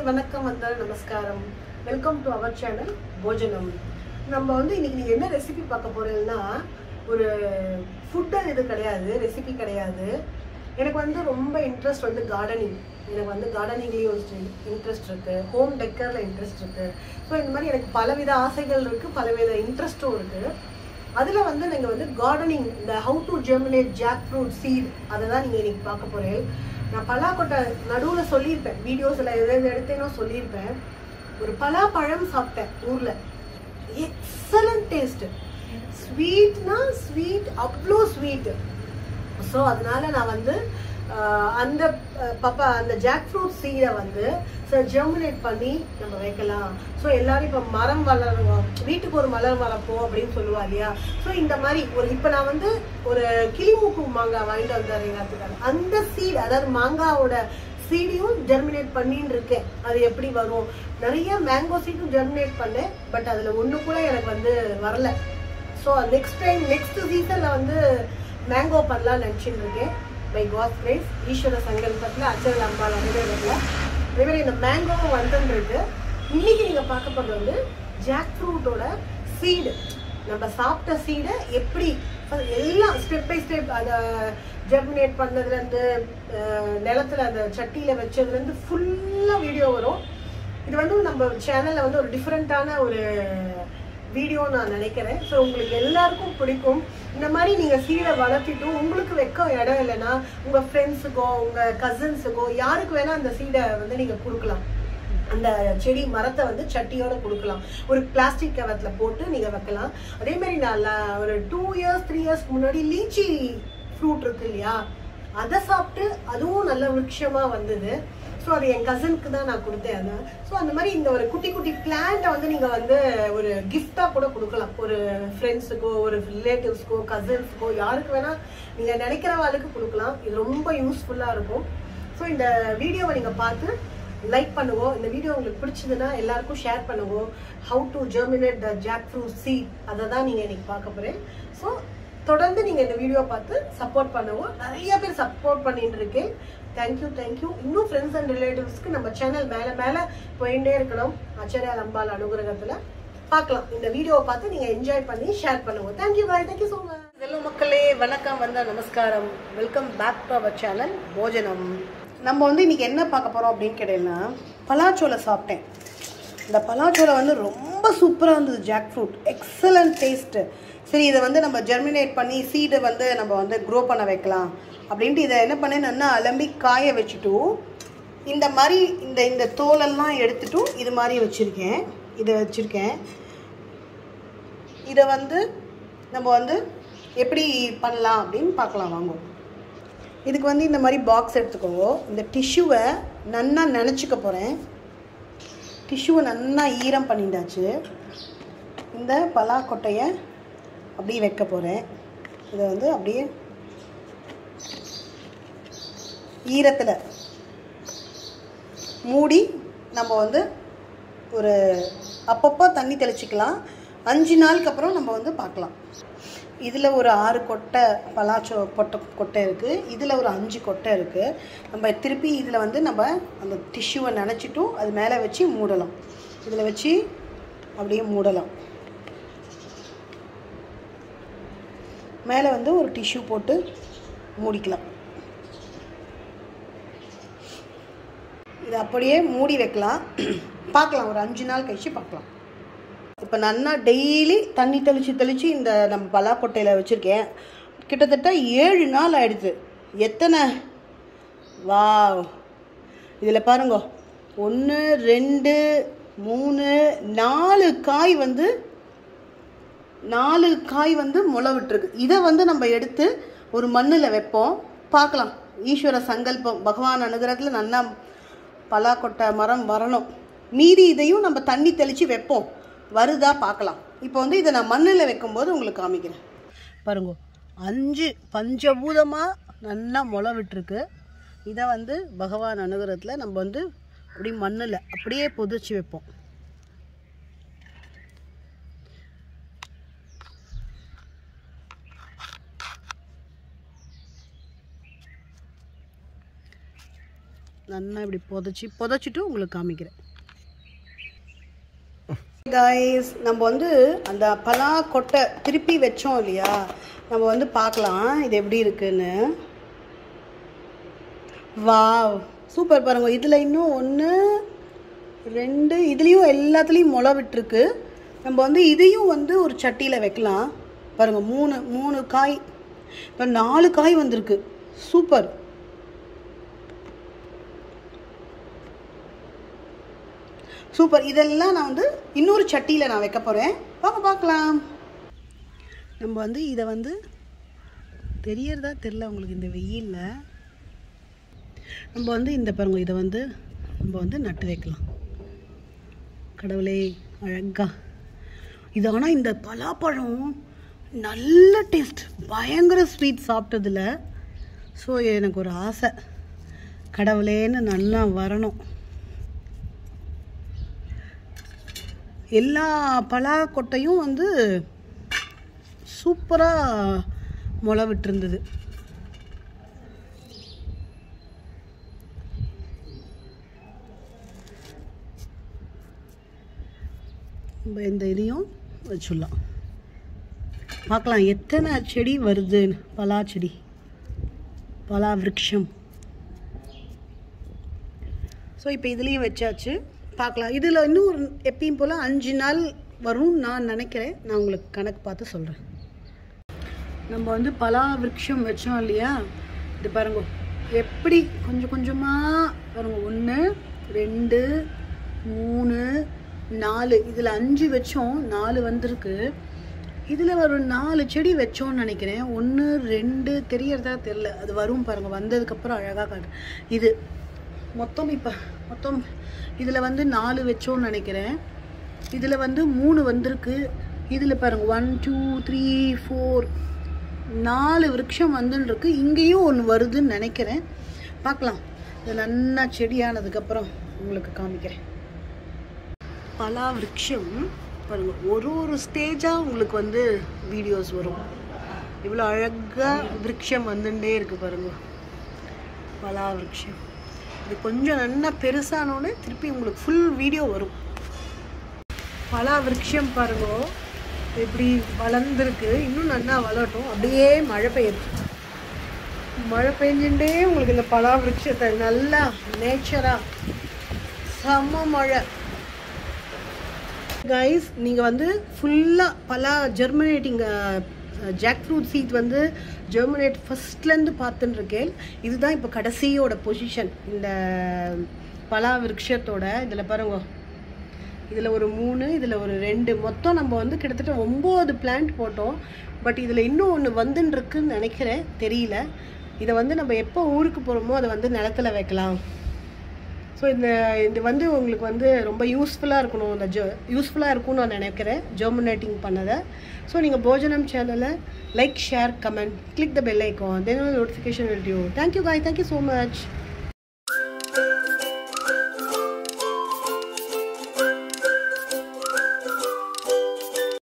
வணக்கம் வந்தால் நமஸ்காரம் welcome to our channel Bhojanam நம்ம வந்து இன்னைக்கு நீங்க என்ன ரெசிபி பார்க்க போறீங்கன்னா ஒரு ஃபுட்டு இது கிடையாது ரெசிபி கிடையாது எனக்கு வந்து ரொம்ப இன்ட்ரெஸ்ட் வந்து கார்டனிங் எனக்கு வந்து கார்டனிங்லேயும் ஒரு இன்ட்ரெஸ்ட் இருக்கு ஹோம் டெக்கரில் இன்ட்ரெஸ்ட் இருக்கு ஸோ இந்த மாதிரி எனக்கு பலவித ஆசைகள் இருக்கு பலவித இன்ட்ரெஸ்ட்டும் இருக்கு அதில் வந்து நீங்கள் வந்து கார்டனிங் இந்த how to germinate jackfruit seed அதை தான் நீங்கள் இன்னைக்கு பார்க்க போகிறேன் நான் பலாக்கொட்டை நடுவில் சொல்லியிருப்பேன் வீடியோஸில் எதாவது எடுத்தேனோ சொல்லியிருப்பேன் ஒரு பலாப்பழம் சாப்பிட்டேன் ஊரில் எக்ஸலண்ட் டேஸ்ட்டு ஸ்வீட்னா ஸ்வீட் அவ்வளோ ஸ்வீட்டு ஸோ அதனால நான் வந்து ஆஹ், அந்த அஹ், பப்பா அந்த ஜாக் ஃப்ரூட் சீடை வந்து ஜெர்மினேட் பண்ணி நம்ம வைக்கலாம் ஸோ எல்லாரும் இப்போ மரம் வளருவோம் வீட்டுக்கு ஒரு மலர் வளர்ப்போம் அப்படின்னு சொல்லுவா இல்லையா ஸோ இந்த மாதிரி ஒரு இப்போ நான் வந்து ஒரு கிளிமூக்கு மாங்காய் வாங்கிட்டு வந்தார் எல்லாத்துக்காக அந்த சீட் அதாவது மாங்காவோட சீடையும் ஜெர்மினேட் பண்ணின்னு இருக்கேன் அது எப்படி வரும் நிறைய மேங்கோ சீடும் ஜெர்மினேட் பண்ணேன் பட் அதில் ஒன்று கூட எனக்கு வந்து வரல ஸோ நெக்ஸ்ட் டைம் நெக்ஸ்ட் சீசனில் வந்து மேங்கோ பண்ணலாம்னு நினச்சிட்டு இருக்கேன் பை காட் கிரேஸ் ஈஸ்வர சங்கல்பத்தில் அச்சல் அம்பாள் அனுகிரகத்தில் அதே மாதிரி இந்த மேங்கோவும் வந்துருக்கு இன்னைக்கு நீங்கள் பார்க்க போகிறது வந்து ஜாக் ஃப்ரூட்டோட சீடு நம்ம சாப்பிட்ட சீடை எப்படி எல்லாம் ஸ்டெப் பை ஸ்டெப் அதை ஜெர்மினேட் பண்ணதுலேருந்து நிலத்துல அந்த சட்டியில் வச்சதுலேருந்து ஃபுல்லாக வீடியோ வரும் இது வந்து நம்ம சேனல்ல வந்து ஒரு டிஃப்ரெண்ட்டான ஒரு வீடியோ நான் நினைக்கிறேன் ஸோ உங்களுக்கு எல்லாருக்கும் பிடிக்கும் இந்த மாதிரி நீங்கள் சீடை வளர்த்திட்டும் உங்களுக்கு வைக்க இடம் இல்லைன்னா உங்கள் ஃப்ரெண்ட்ஸுக்கோ உங்கள் கசின்ஸுக்கோ யாருக்கு வேணால் அந்த சீடை வந்து நீங்கள் கொடுக்கலாம் அந்த செடி மரத்தை வந்து சட்டியோட கொடுக்கலாம் ஒரு பிளாஸ்டிக் கவர்ல போட்டு நீங்க வைக்கலாம் அதே மாதிரி நான் ல- ஒரு டூ இயர்ஸ் த்ரீ இயர்ஸ்க்கு முன்னாடி லீச்சி ஃப்ரூட் இருக்கு இல்லையா அதை சாப்பிட்டு அதுவும் நல்ல விருட்சமா வந்தது ஸோ அது என் கசனுக்கு தான் நான் கொடுத்தேன் அதை ஸோ அந்த மாதிரி இந்த ஒரு குட்டி குட்டி பிளான்ட்டை வந்து நீங்கள் வந்து ஒரு கிஃப்டாக கூட கொடுக்கலாம் ஒரு ஃப்ரெண்ட்ஸுக்கோ ஒரு ரிலேட்டிவ்ஸ்க்கோ கசின்ஸுக்கோ யாருக்கு வேணால் நீங்கள் நினைக்கிறவாளுக்கு கொடுக்கலாம் இது ரொம்ப யூஸ்ஃபுல்லாக இருக்கும் ஸோ இந்த வீடியோவை நீங்கள் பார்த்து லைக் பண்ணுவோம் இந்த வீடியோ உங்களுக்கு பிடிச்சதுன்னா எல்லாருக்கும் ஷேர் பண்ணுவோம் how to germinate the jackfruit seed அதை தான் நீங்கள் இன்னைக்கு பார்க்க போகிறேன் ஸோ தொடர்ந்து நீங்கள் இந்த வீடியோ பார்த்து சப்போர்ட் பண்ணுவோம் நிறைய பேர் சப்போர்ட் பண்ணிட்டு இருக்கேன் தேங்க்யூ தேங்க்யூ இன்னும் ஃப்ரெண்ட்ஸ் அண்ட் ரிலேட்டிவ்ஸ்க்கு நம்ம சேனல் மேலே மேலே போயிட்டே இருக்கணும் ஆச்சரிய அம்பாள் அனுகிரகத்தில் பார்க்கலாம் இந்த வீடியோவை பார்த்து நீங்கள் என்ஜாய் பண்ணி ஷேர் பண்ணுவோம் thank you bye thank you so much hello மக்களே வணக்கம் வந்த நமஸ்காரம் welcome back to our channel Bhojanam நம்ம வந்து இன்னைக்கு என்ன பார்க்க போகிறோம் அப்படின்னு கேட்டீங்கன்னா பலாச்சோலை சாப்பிட்டேன் இந்த பலாச்சோலை வந்து ரொம்ப சூப்பராக இருந்தது ஜாக் ஃப்ரூட் எக்ஸலண்ட் டேஸ்ட்டு சரி இதை வந்து நம்ம ஜெர்மினேட் பண்ணி சீடை வந்து நம்ம வந்து க்ரோ பண்ண வைக்கலாம் அப்படின்ட்டு இதை என்ன பண்ணேன் நல்லா அலம்பி காய வச்சுட்டு இந்த மாதிரி இந்த இந்த தோலெல்லாம் எடுத்துட்டு இது மாதிரி வச்சுருக்கேன் இதை வச்சுருக்கேன் இதை வந்து நம்ம வந்து எப்படி பண்ணலாம் அப்படின்னு பார்க்கலாம் வாங்க இதுக்கு வந்து இந்த மாதிரி பாக்ஸ் எடுத்துக்கோங்க இந்த டிஷ்யூவை நன்னா நினச்சிக்க போகிறேன் டிஷ்யூவை நன்னா ஈரம் பண்ணிட்டாச்சு இந்த பலாக்கொட்டையை அப்படியே வைக்க போகிறேன் இதை வந்து அப்படியே ஈரத்தில் மூடி நம்ம வந்து ஒரு அப்பப்போ தண்ணி தெளிச்சிக்கலாம் அஞ்சு நாளுக்கு அப்புறம் நம்ம வந்து பார்க்கலாம் இதில் ஒரு ஆறு கொட்டை பலாச்சோ கொட்டை கொட்டை இருக்குது இதில் ஒரு அஞ்சு கொட்டை இருக்குது நம்ம திருப்பி இதில் வந்து நம்ம அந்த டிஷ்யூவை நினச்சிட்டும் அது மேலே வச்சு மூடலாம் இதில் வச்சு அப்படியே மூடலாம் மேலே வந்து ஒரு டிஷ்யூ போட்டு மூடிக்கலாம் இதை அப்படியே மூடி வைக்கலாம் பார்க்கலாம் ஒரு அஞ்சு நாள் கழிச்சு பார்க்கலாம் இப்போ நன்னா டெய்லி தண்ணி தெளித்து தெளித்து இந்த நம்ம பலாக்கொட்டையில் வச்சுருக்கேன் கிட்டத்தட்ட ஏழு நாள் ஆயிடுது எத்தனை வாவ் இதில் பாருங்க ஒன்று ரெண்டு மூணு நாலு காய் வந்து நாலு காய் வந்து முளை விட்டுருக்கு இதை வந்து நம்ம எடுத்து ஒரு மண்ணில் வைப்போம் பார்க்கலாம் ஈஸ்வர சங்கல்பம் பகவான் அனுகிரகத்தில் நல்லா பலாக்கொட்டை மரம் வரணும் மீதி இதையும் நம்ம தண்ணி தெளித்து வைப்போம் வருதா பார்க்கலாம் இப்போ வந்து இதை நான் மண்ணில் வைக்கும்போது உங்களுக்கு காமிக்கிறேன் பாருங்க அஞ்சு பஞ்சபூதமாக நல்லா முளை விட்டுருக்கு இதை வந்து பகவான் அனுகிரகத்தில் நம்ம வந்து அப்படி மண்ணில் அப்படியே புதைச்சி வைப்போம் நல்லா இப்படி புதைச்சி புதைச்சிட்டு உங்களுக்கு காமிக்கிறேன் காய்ஸ் நம்ம வந்து அந்த பலா கொட்டை திருப்பி வச்சோம் இல்லையா நம்ம வந்து பார்க்கலாம் இது எப்படி இருக்குன்னு வாவ் சூப்பர் பாருங்க இதில் இன்னும் ஒன்று ரெண்டு இதுலேயும் எல்லாத்துலேயும் முளை விட்டுருக்கு நம்ம வந்து இதையும் வந்து ஒரு சட்டியில் வைக்கலாம் பாருங்கள் மூணு மூணு காய் இப்போ நாலு காய் வந்திருக்கு சூப்பர் சூப்பர் இதெல்லாம் நான் வந்து இன்னொரு சட்டியில் நான் வைக்க போகிறேன் வாங்க பார்க்கலாம் நம்ம வந்து இதை வந்து தெரியறதா தெரில உங்களுக்கு இந்த வெயிலில் நம்ம வந்து இந்த பாருங்க இதை வந்து நம்ம வந்து நட்டு வைக்கலாம் கடவுளே அழகா இது ஆனால் இந்த பலாப்பழம் நல்ல டேஸ்ட் பயங்கர ஸ்வீட் சாப்பிட்டதில் ஸோ எனக்கு ஒரு ஆசை கடவுளேன்னு நல்லா வரணும் எல்லா பலா கொட்டையும் வந்து சூப்பராக முளை விட்டுருந்தது நம்ம இந்த இதையும் வச்சுடலாம் பார்க்கலாம் எத்தனை செடி வருது பலா செடி பலா விருட்சம் ஸோ இப்போ இதுலேயும் வச்சாச்சு பார்க்கலாம் இதில் இன்னும் ஒரு எப்பயும் போல் அஞ்சு நாள் வரும் நான் நினைக்கிறேன் நான் உங்களுக்கு கணக்கு பார்த்து சொல்கிறேன் நம்ம வந்து பலா விருட்சம் வச்சோம் இல்லையா இது பாருங்க எப்படி கொஞ்சம் கொஞ்சமாக பாருங்க ஒன்று ரெண்டு மூணு நாலு இதில் அஞ்சு வச்சோம் நாலு வந்திருக்கு இதில் ஒரு நாலு செடி வச்சோன்னு நினைக்கிறேன் ஒன்று ரெண்டு தெரியறதா தெரில அது வரும் பாருங்கள் வந்ததுக்கப்புறம் அழகாக காட்டு இது மொத்தம் இப்போ மொத்தம் இதில் வந்து நாலு வச்சோன்னு நினைக்கிறேன் இதில் வந்து மூணு வந்திருக்கு இதில் பாருங்கள் ஒன் டூ த்ரீ ஃபோர் நாலு விருட்சம் வந்துன்னு இருக்கு இங்கேயும் ஒன்று வருதுன்னு நினைக்கிறேன் பார்க்கலாம் இது நல்லா செடியானதுக்கப்புறம் உங்களுக்கு காமிக்கிறேன் பலா விருட்சம் பாருங்க ஒரு ஒரு ஸ்டேஜாக உங்களுக்கு வந்து வீடியோஸ் வரும் இவ்வளோ அழகாக விருட்சம் வந்துட்டே இருக்கு பாருங்க பலா விருட்சம் இது கொஞ்சம் நல்லா பெருசானோடனே திருப்பி உங்களுக்கு ஃபுல் வீடியோ வரும் பலா விருட்சம் பாருங்க எப்படி வளர்ந்துருக்கு இன்னும் நல்லா வளரட்டும் அப்படியே மழை பெய்யுது மழை பெஞ்சுட்டே உங்களுக்கு இந்த பலா விருட்சத்தை நல்லா நேச்சராக செம்ம மழை கைஸ் நீங்கள் வந்து ஃபுல்லாக பல ஜெர்மினேட்டிங் ஜாக் ஃப்ரூட் சீட் வந்து ஜெர்மினேட் ஃபஸ்ட்லேருந்து பார்த்துன்னு இருக்கேன் இதுதான் இப்போ கடைசியோட பொசிஷன் இந்த பலா விருட்சத்தோட இதில் பாருங்க இதில் ஒரு மூணு இதில் ஒரு ரெண்டு மொத்தம் நம்ம வந்து கிட்டத்தட்ட ஒம்பது பிளான்ட் போட்டோம் பட் இதில் இன்னும் ஒன்று வந்துன்னு இருக்குன்னு நினைக்கிறேன் தெரியல இதை வந்து நம்ம எப்போ ஊருக்கு போகிறோமோ அதை வந்து நிலத்துல வைக்கலாம் ஸோ இந்த இது வந்து உங்களுக்கு வந்து ரொம்ப யூஸ்ஃபுல்லாக இருக்கணும் இந்த ஜோ யூஸ்ஃபுல்லாக இருக்கும்னு நான் நினைக்கிறேன் ஜெர்மினேட்டிங் பண்ணதை ஸோ நீங்கள் போஜனம் சேனலை like share comment click the bell icon then notification will do thank you guys thank you so much